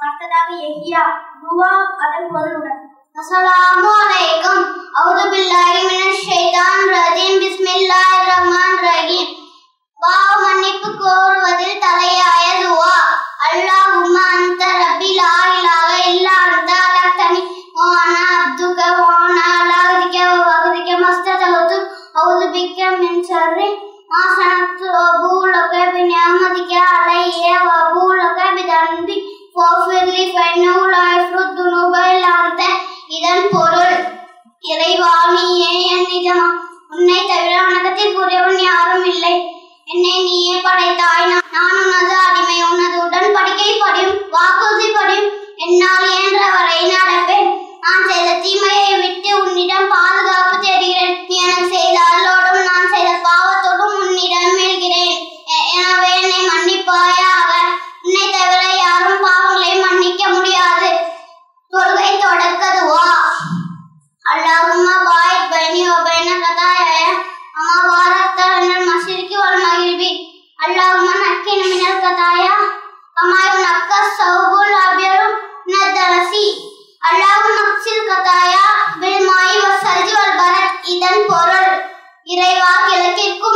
அடுத்ததாக எஹியா துவா அதன் பொருளுடன் அஸ்ஸலாமு அலைக்கும் அவுது பில்லாஹி மினஷ் ஷைத்தான் ரஜீம் பிஸ்மில்லாஹிர் ரஹ்மான் ரஹீம் பாவ மன்னிப்பு கோருவதில் தலையாய துவா அல்லாஹும்ம அன்த ரப்பி லா இலாஹ இல்லா அன்த அலக்தனி வ அனா அப்துக வ அனா அலா அஹ்திக வ வஹ்திக மஸ்ததலத்து அவுது பிக்க மின் ஷர்ரி மா சனத்து வ பூலக பி நிஅமதிக அலைய வ பூலக பி தன்பி ஃபஃபிர்லி ஃபைனஹு லா யஃப்ருத் துனூப இல்லா அன்த இதன் பொருள் இறைவா நீயே என் நிஜமா உன்னை தவிர வணக்கத்திற்குரியவன் யாரும் இல்லை என்னை நீயே படைத்தாய் நான் நான் உனது அடிமை உனது உடன்படிக்கை படியும் வாக்குறுதி படியும் என்னால் இயன்ற வரை நடப்பேன் நான் செய்த தீமையை விட்டு உன்னிடம் பாதுகாப்பு தேடுகிறேன் நீ எனக்கு செய்த அருளோடும் நான் செய்த பாவத்தோடும் உன்னிடம் மீள்கிறேன் எ- எனவே என்னை மன்னிப்பாயாக உன்னை தவிர யாரும் பாவங்களை மன்னிக்க முடியாது தொழுகை தொடக்கதுவா اللهم باعد بيني وبين خطاياي كما باركت من المشرق والمغرب اللهم نقني من الخطايا كما ينقى الثوب الابيض من الدنس اللهم اغسل خطايا بالماء والثلج والبرد இதன் பொருள் இறைவா கிழக்கிற்கும்